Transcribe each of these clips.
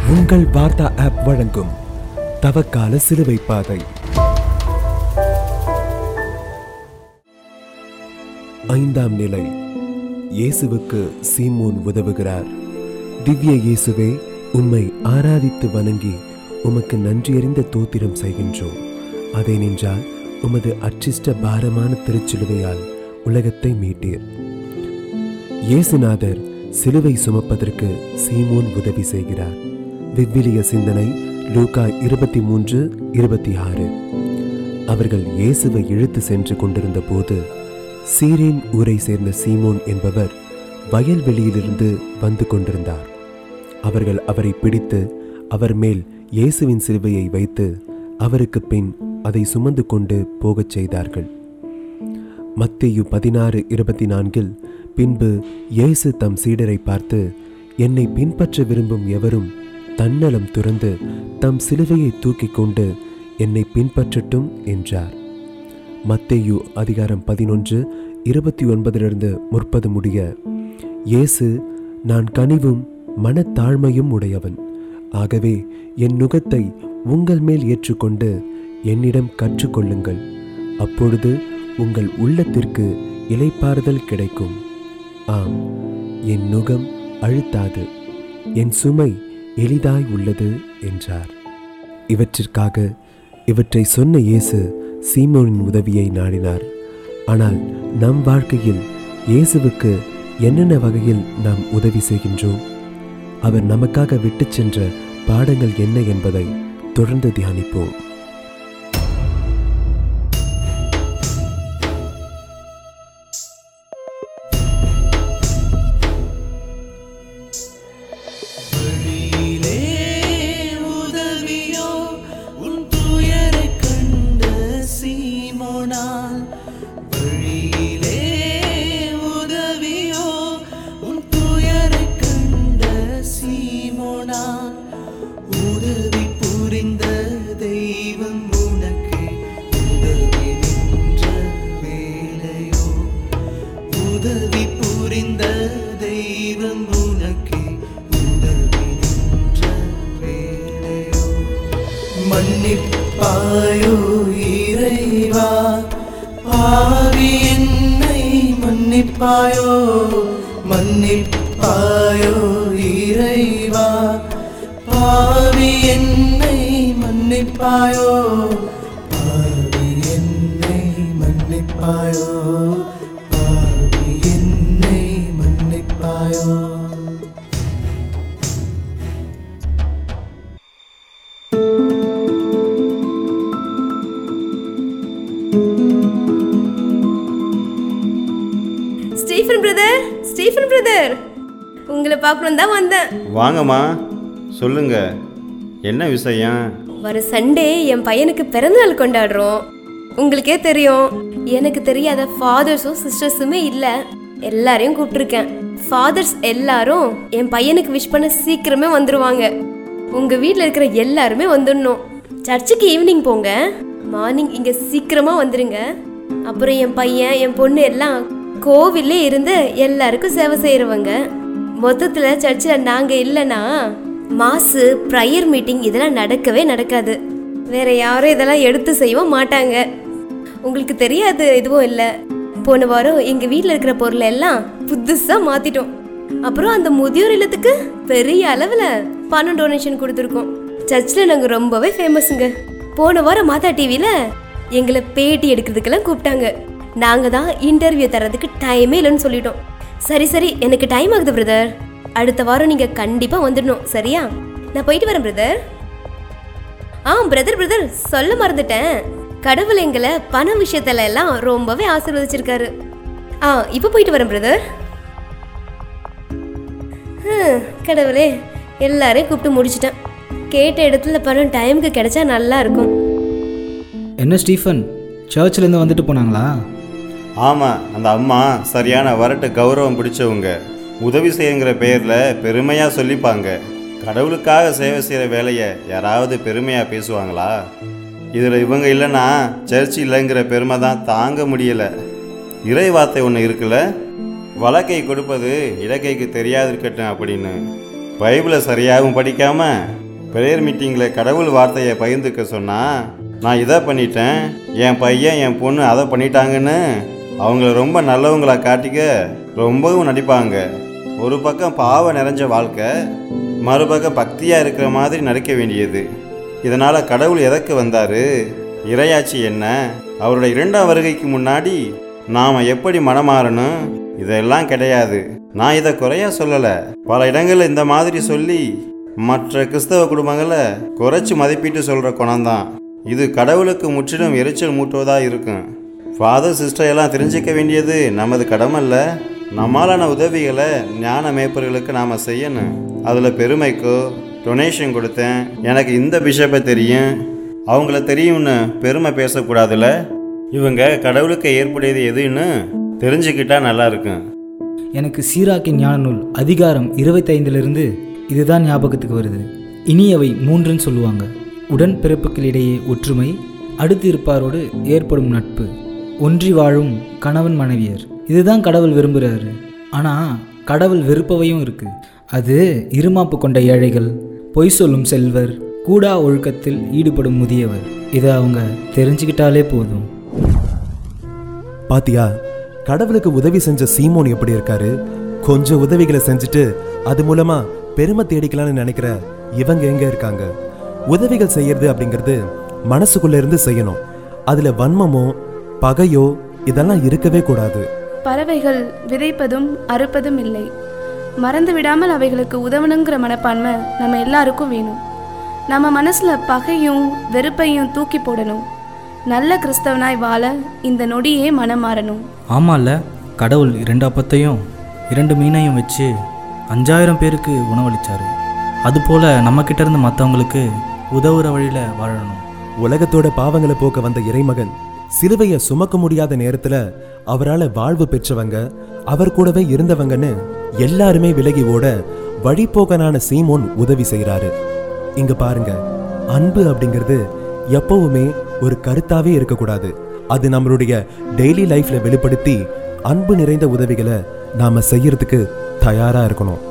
உங்கள் வார்த்தா ஆப் வழங்கும் தவக்கால சிலுவை பாதை ஐந்தாம் நிலை இயேசுவுக்கு சீமோன் உதவுகிறார் திவ்ய இயேசுவே உம்மை ஆராதித்து வணங்கி உமக்கு நன்றியறிந்த தோத்திரம் செய்கின்றோம் அதை நின்றால் உமது அச்சிஷ்ட பாரமான திருச்சிலுவையால் உலகத்தை மீட்டீர் இயேசுநாதர் சிலுவை சுமப்பதற்கு சீமோன் உதவி செய்கிறார் விவிலிய சிந்தனை லூகா இருபத்தி மூன்று இருபத்தி ஆறு அவர்கள் இயேசுவை இழுத்து சென்று கொண்டிருந்த போது சீரேன் ஊரை சேர்ந்த சீமோன் என்பவர் வயல்வெளியிலிருந்து வந்து கொண்டிருந்தார் அவர்கள் அவரை பிடித்து அவர் மேல் இயேசுவின் சிலுவையை வைத்து அவருக்கு பின் அதை சுமந்து கொண்டு போகச் செய்தார்கள் மத்தேயு பதினாறு இருபத்தி நான்கில் பின்பு இயேசு தம் சீடரை பார்த்து என்னை பின்பற்ற விரும்பும் எவரும் தன்னலம் துறந்து தம் சிலுவையை தூக்கிக் கொண்டு என்னை பின்பற்றட்டும் என்றார் மத்தேயு அதிகாரம் பதினொன்று இருபத்தி ஒன்பதிலிருந்து முப்பது முடிய இயேசு நான் கனிவும் மனத்தாழ்மையும் உடையவன் ஆகவே என் நுகத்தை உங்கள் மேல் ஏற்றுக்கொண்டு என்னிடம் கற்றுக்கொள்ளுங்கள் அப்பொழுது உங்கள் உள்ளத்திற்கு இலைப்பாறுதல் கிடைக்கும் ஆம் என் நுகம் அழுத்தாது என் சுமை எளிதாய் உள்ளது என்றார் இவற்றிற்காக இவற்றை சொன்ன இயேசு சீமோனின் உதவியை நாடினார் ஆனால் நம் வாழ்க்கையில் இயேசுவுக்கு என்னென்ன வகையில் நாம் உதவி செய்கின்றோம் அவர் நமக்காக விட்டுச் சென்ற பாடங்கள் என்ன என்பதை தொடர்ந்து தியானிப்போம் வழியிலே உதவியோ உன் துயரைக் கண்ட சீமோனால் வழியிலே உதவியோ உன் துயரைக் கண்ட சீமோனால் உதவி புரிந்த தெய்வம் உனக்கு உதவி நின்ற வேலையோ உதவி புரிந்த தெய்வம் உனக்கு உதவி நின்ற வேலையோ மன்னிப்பாயோ இறைவா பாவி என்னை மன்னிப்பாயோ மன்னிப்பாயோ இறைவா பாவி என்னை மன்னிப்பாயோ பாவி என்னை மன்னிப்பாயோ பாவி என்னை மன்னிப்பாயோ ஸ்டீஃபன் பிரதர் ஸ்டீஃபன் பிரதர் உங்களை பார்க்கணும் தான் வந்தேன் வாங்கம்மா சொல்லுங்க என்ன விஷயம் வர சண்டே என் பையனுக்கு பிறந்தநாள் கொண்டாடுறோம் உங்களுக்கே தெரியும் எனக்கு தெரியாத ஃபாதர்ஸும் சிஸ்டர்ஸுமே இல்லை எல்லாரையும் கூப்பிட்டுருக்கேன் ஃபாதர்ஸ் எல்லாரும் என் பையனுக்கு விஷ் பண்ண சீக்கிரமே வந்துருவாங்க உங்க வீட்டில் இருக்கிற எல்லாருமே வந்துடணும் சர்ச்சுக்கு ஈவினிங் போங்க மார்னிங் இங்க சீக்கிரமா வந்துருங்க அப்புறம் என் பையன் என் பொண்ணு எல்லாம் கோவில்லே இருந்து எல்லாருக்கும் சேவை செய்யறவங்க மொத்தத்துல சர்ச்சில் நாங்க இல்லைன்னா மாசு ப்ரையர் மீட்டிங் இதெல்லாம் நடக்கவே நடக்காது வேற யாரும் இதெல்லாம் எடுத்து செய்யவும் மாட்டாங்க உங்களுக்கு தெரியாது எதுவும் இல்லை போன வாரம் எங்க வீட்டில் இருக்கிற பொருளை எல்லாம் புதுசா மாத்திட்டோம் அப்புறம் அந்த முதியோர் இல்லத்துக்கு பெரிய அளவுல பணம் டொனேஷன் கொடுத்துருக்கோம் சர்ச்சில் நாங்க ரொம்பவே ஃபேமஸுங்க போன வாரம் மாதா டிவியில எங்களை பேட்டி எடுக்கிறதுக்கெல்லாம் கூப்பிட்டாங்க நாங்க தான் இன்டர்வியூ தரதுக்கு டைமே இல்லைன்னு சொல்லிட்டோம் சரி சரி எனக்கு டைம் ஆகுது பிரதர் அடுத்த வாரம் நீங்க கண்டிப்பா வந்துடணும் சரியா நான் போயிட்டு வரேன் பிரதர் ஆ பிரதர் பிரதர் சொல்ல மறந்துட்டேன் கடவுள் எங்களை பண விஷயத்துல எல்லாம் ரொம்பவே ஆசீர்வதிச்சிருக்காரு ஆ இப்போ போயிட்டு வரேன் பிரதர் கடவுளே எல்லாரையும் கூப்பிட்டு முடிச்சிட்டேன் கேட்ட இடத்துல பணம் டைமுக்கு கிடைச்சா நல்லா இருக்கும் என்ன ஸ்டீஃபன் சர்ச்சிலேருந்து வந்துட்டு போனாங்களா ஆமாம் அந்த அம்மா சரியான வரட்டு கௌரவம் பிடிச்சவங்க உதவி செய்யுங்கிற பெயரில் பெருமையாக சொல்லிப்பாங்க கடவுளுக்காக சேவை செய்கிற வேலையை யாராவது பெருமையாக பேசுவாங்களா இதில் இவங்க இல்லைன்னா சர்ச் இல்லைங்கிற பெருமை தான் தாங்க முடியலை இறை வார்த்தை ஒன்று இருக்குல்ல வலக்கை கொடுப்பது இடக்கைக்கு தெரியாது இருக்கட்டும் அப்படின்னு பைபிளை சரியாகவும் படிக்காம ப்ரேயர் மீட்டிங்கில் கடவுள் வார்த்தையை பகிர்ந்துக்க சொன்னா நான் இதை பண்ணிட்டேன் என் பையன் என் பொண்ணு அதை பண்ணிட்டாங்கன்னு அவங்கள ரொம்ப நல்லவங்களா காட்டிக்க ரொம்பவும் நடிப்பாங்க ஒரு பக்கம் பாவம் நிறைஞ்ச வாழ்க்கை மறுபக்கம் பக்தியாக இருக்கிற மாதிரி நடிக்க வேண்டியது இதனால் கடவுள் எதற்கு வந்தார் இறையாட்சி என்ன அவருடைய இரண்டாம் வருகைக்கு முன்னாடி நாம் எப்படி மனமாறணும் இதெல்லாம் கிடையாது நான் இதை குறையா சொல்லலை பல இடங்களில் இந்த மாதிரி சொல்லி மற்ற கிறிஸ்தவ குடும்பங்களை குறைச்சி மதிப்பிட்டு சொல்கிற குணம்தான் இது கடவுளுக்கு முற்றிலும் எரிச்சல் மூட்டுவதாக இருக்கும் ஃபாதர் சிஸ்டர் எல்லாம் தெரிஞ்சிக்க வேண்டியது நமது கடமைல்ல நம்மளான உதவிகளை ஞான மேய்ப்பர்களுக்கு நாம் செய்யணும் அதில் பெருமைக்கோ டொனேஷன் கொடுத்தேன் எனக்கு இந்த பிஷப்பை தெரியும் அவங்கள தெரியும்னு பெருமை பேசக்கூடாதுல்ல இவங்க கடவுளுக்கு ஏற்புடையது எதுன்னு தெரிஞ்சுக்கிட்டா நல்லா இருக்கும் எனக்கு சீராக்கின் ஞான நூல் அதிகாரம் இருபத்தைந்திலிருந்து இதுதான் ஞாபகத்துக்கு வருது இனி அவை மூன்றுன்னு சொல்லுவாங்க உடன் பிறப்புகளிடையே ஒற்றுமை அடுத்து இருப்பாரோடு ஏற்படும் நட்பு ஒன்றி வாழும் கணவன் மனைவியர் இதுதான் கடவுள் விரும்புகிறாரு ஆனால் கடவுள் வெறுப்பவையும் இருக்கு அது இருமாப்பு கொண்ட ஏழைகள் பொய் சொல்லும் செல்வர் கூடா ஒழுக்கத்தில் ஈடுபடும் முதியவர் இதை அவங்க தெரிஞ்சுக்கிட்டாலே போதும் பாத்தியா கடவுளுக்கு உதவி செஞ்ச சீமோன் எப்படி இருக்காரு கொஞ்சம் உதவிகளை செஞ்சுட்டு அது மூலமா பெருமை தேடிக்கலாம்னு நினைக்கிற இவங்க எங்க இருக்காங்க உதவிகள் செய்யறது அப்படிங்கிறது மனசுக்குள்ள இருந்து செய்யணும் அதுல வன்மமோ பகையோ இதெல்லாம் இருக்கவே கூடாது பறவைகள் விதைப்பதும் அறுப்பதும் இல்லை மறந்து விடாமல் அவைகளுக்கு உதவணுங்கிற மனப்பான்மை நம்ம எல்லாருக்கும் வேணும் நம்ம மனசுல பகையும் வெறுப்பையும் தூக்கி போடணும் நல்ல கிறிஸ்தவனாய் வாழ இந்த நொடியே மனம் மாறணும் ஆமாம்ல கடவுள் இரண்டு அப்பத்தையும் இரண்டு மீனையும் வச்சு அஞ்சாயிரம் பேருக்கு உணவளிச்சாரு அதுபோல் நம்மக்கிட்ட இருந்து மற்றவங்களுக்கு உதவுற வழியில் வாழணும் உலகத்தோட பாவங்களை போக்க வந்த இறைமகன் சிலுவைய சுமக்க முடியாத நேரத்துல அவரால வாழ்வு பெற்றவங்க அவர் கூடவே இருந்தவங்கன்னு எல்லாருமே விலகி ஓட வழிபோக்கனான சீமோன் உதவி செய்றாரு இங்க பாருங்க அன்பு அப்படிங்கிறது எப்பவுமே ஒரு கருத்தாவே இருக்கக்கூடாது அது நம்மளுடைய டெய்லி லைஃப்ல வெளிப்படுத்தி அன்பு நிறைந்த உதவிகளை நாம செய்யறதுக்கு தயாரா இருக்கணும்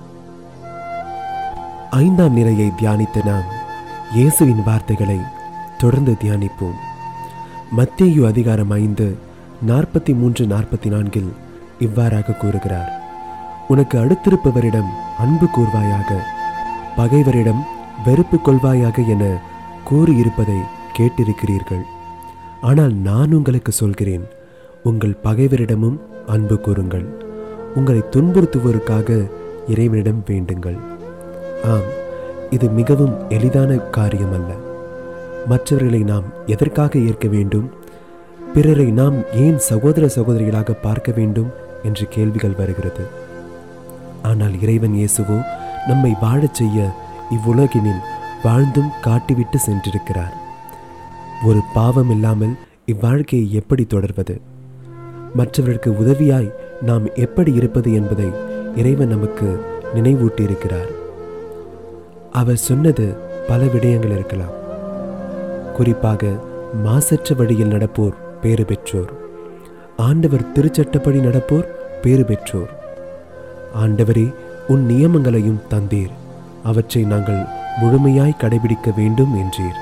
ஐந்தாம் நிலையை தியானித்த நாம் இயேசுவின் வார்த்தைகளை தொடர்ந்து தியானிப்போம் மத்தேயு அதிகாரம் ஐந்து நாற்பத்தி மூன்று நாற்பத்தி நான்கில் இவ்வாறாக கூறுகிறார் உனக்கு அடுத்திருப்பவரிடம் அன்பு கூர்வாயாக பகைவரிடம் வெறுப்பு கொள்வாயாக என கூறியிருப்பதை கேட்டிருக்கிறீர்கள் ஆனால் நான் உங்களுக்கு சொல்கிறேன் உங்கள் பகைவரிடமும் அன்பு கூறுங்கள் உங்களை துன்புறுத்துவோருக்காக இறைவனிடம் வேண்டுங்கள் ஆம் இது மிகவும் எளிதான காரியம் அல்ல மற்றவர்களை நாம் எதற்காக ஏற்க வேண்டும் பிறரை நாம் ஏன் சகோதர சகோதரிகளாக பார்க்க வேண்டும் என்ற கேள்விகள் வருகிறது ஆனால் இறைவன் இயேசுவோ நம்மை வாழச் செய்ய இவ்வுலகினில் வாழ்ந்தும் காட்டிவிட்டு சென்றிருக்கிறார் ஒரு பாவம் இல்லாமல் இவ்வாழ்க்கையை எப்படி தொடர்வது மற்றவர்களுக்கு உதவியாய் நாம் எப்படி இருப்பது என்பதை இறைவன் நமக்கு நினைவூட்டியிருக்கிறார் அவர் சொன்னது பல விடயங்கள் இருக்கலாம் குறிப்பாக மாசற்ற வழியில் நடப்போர் பேறு பெற்றோர் ஆண்டவர் திருச்சட்டப்படி நடப்போர் பேறு பெற்றோர் ஆண்டவரே உன் நியமங்களையும் தந்தீர் அவற்றை நாங்கள் முழுமையாய் கடைபிடிக்க வேண்டும் என்றீர்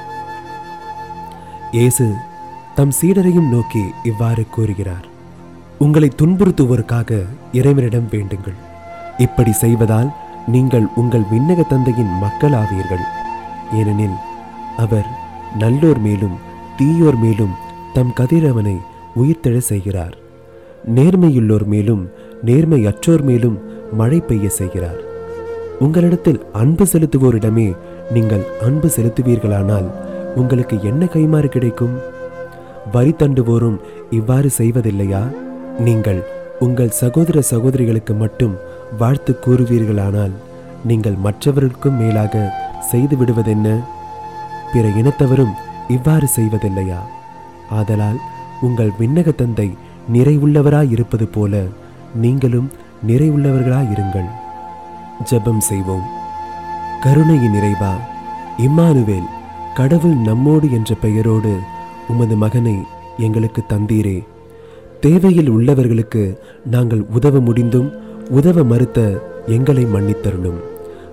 இயேசு தம் சீடரையும் நோக்கி இவ்வாறு கூறுகிறார் உங்களை துன்புறுத்துவோருக்காக இறைவனிடம் வேண்டுங்கள் இப்படி செய்வதால் நீங்கள் உங்கள் விண்ணக தந்தையின் மக்களாவீர்கள் ஏனெனில் அவர் நல்லோர் மேலும் தீயோர் மேலும் தம் கதிரவனை உயிர்த்தெழ செய்கிறார் நேர்மையுள்ளோர் மேலும் நேர்மையற்றோர் மேலும் மழை பெய்ய செய்கிறார் உங்களிடத்தில் அன்பு செலுத்துவோரிடமே நீங்கள் அன்பு செலுத்துவீர்களானால் உங்களுக்கு என்ன கைமாறு கிடைக்கும் வரி தண்டுவோரும் இவ்வாறு செய்வதில்லையா நீங்கள் உங்கள் சகோதர சகோதரிகளுக்கு மட்டும் வாழ்த்து கூறுவீர்களானால் நீங்கள் மற்றவர்களுக்கும் மேலாக செய்து விடுவதென்ன பிற இனத்தவரும் இவ்வாறு செய்வதில்லையா ஆதலால் உங்கள் விண்ணக தந்தை நிறைவுள்ளவராய் இருப்பது போல நீங்களும் நிறைவுள்ளவர்களாய் இருங்கள் ஜெபம் செய்வோம் கருணையின் நிறைவா இம்மானுவேல் கடவுள் நம்மோடு என்ற பெயரோடு உமது மகனை எங்களுக்கு தந்தீரே தேவையில் உள்ளவர்களுக்கு நாங்கள் உதவ முடிந்தும் உதவ மறுத்த எங்களை மன்னித்தருளும்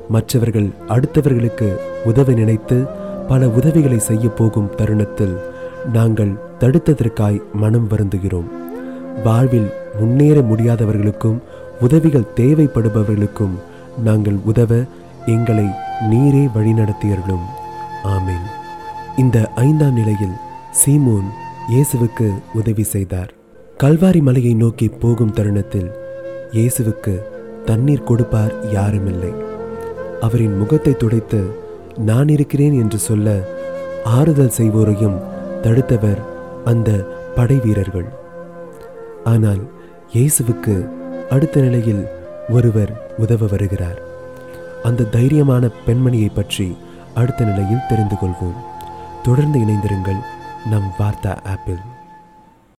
மற்றவர்கள் அடுத்தவர்களுக்கு உதவ நினைத்து பல உதவிகளை செய்ய போகும் தருணத்தில் நாங்கள் தடுத்ததற்காய் மனம் வருந்துகிறோம் வாழ்வில் முன்னேற முடியாதவர்களுக்கும் உதவிகள் தேவைப்படுபவர்களுக்கும் நாங்கள் உதவ எங்களை நீரே வழிநடத்தியர்களும் ஆமென் இந்த ஐந்தாம் நிலையில் சீமோன் இயேசுவுக்கு உதவி செய்தார் கல்வாரி மலையை நோக்கி போகும் தருணத்தில் இயேசுவுக்கு தண்ணீர் கொடுப்பார் யாருமில்லை அவரின் முகத்தை துடைத்து நான் இருக்கிறேன் என்று சொல்ல ஆறுதல் செய்வோரையும் தடுத்தவர் அந்த படை வீரர்கள் ஆனால் இயேசுவுக்கு அடுத்த நிலையில் ஒருவர் உதவ வருகிறார் அந்த தைரியமான பெண்மணியை பற்றி அடுத்த நிலையில் தெரிந்து கொள்வோம் தொடர்ந்து இணைந்திருங்கள் நம் வார்த்தா ஆப்பிள்